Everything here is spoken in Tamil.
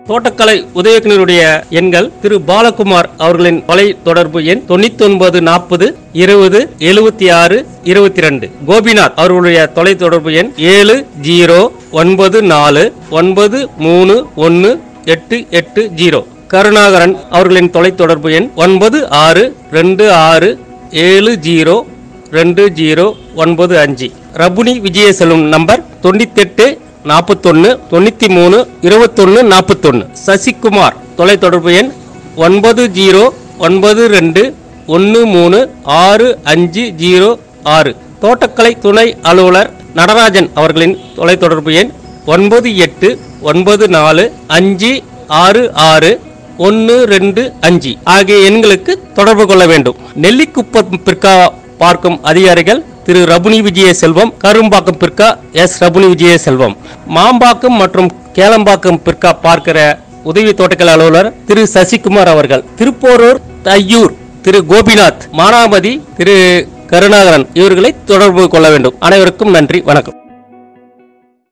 தோட்டக்கலை உதவியக்குனருடைய எண்கள் திரு பாலகுமார் அவர்களின் தொலை தொடர்பு எண் தொண்ணூத்தி ஒன்பது நாற்பது இருபது எழுபத்தி ஆறு இருபத்தி ரெண்டு கோபிநாத் அவர்களுடைய தொலை தொடர்பு எண் ஏழு ஜீரோ ஒன்பது நாலு ஒன்பது மூணு ஒன்று எட்டு எட்டு ஜீரோ கருணாகரன் அவர்களின் தொலைத்தொடர்பு எண் ஒன்பது ஆறு ரெண்டு ஆறு ஏழு ஜீரோ ரெண்டு ஜீரோ ஒன்பது அஞ்சு ரபுனி விஜயசெல்வம் நம்பர் தொண்ணூத்தெட்டு நாற்பத்தொன்று தொண்ணூற்றி மூணு இருபத்தொன்று நாற்பத்தொன்று சசிகுமார் தொலைத்தொடர்பு எண் ஒன்பது ஜீரோ ஒன்பது ரெண்டு ஒன்று மூணு ஆறு அஞ்சு ஜீரோ ஆறு தோட்டக்கலை துணை அலுவலர் நடராஜன் அவர்களின் தொலைத்தொடர்பு எண் ஒன்பது எட்டு ஒன்பது நாலு அஞ்சு ஆறு ஆறு ஒன்று ரெண்டு அஞ்சு ஆகிய எண்களுக்கு தொடர்பு கொள்ள வேண்டும் நெல்லிக்குப்பம் பிற்கா பார்க்கும் அதிகாரிகள் திரு ரபுனி விஜய செல்வம் கரும்பாக்கம் பிற்கா எஸ் ரபுனி விஜய செல்வம் மாம்பாக்கம் மற்றும் கேளம்பாக்கம் பிற்கா பார்க்கிற உதவி தோட்டக்கலை அலுவலர் திரு சசிகுமார் அவர்கள் திருப்போரூர் தையூர் திரு கோபிநாத் மானாமதி திரு கருணாகரன் இவர்களை தொடர்பு கொள்ள வேண்டும் அனைவருக்கும் நன்றி வணக்கம்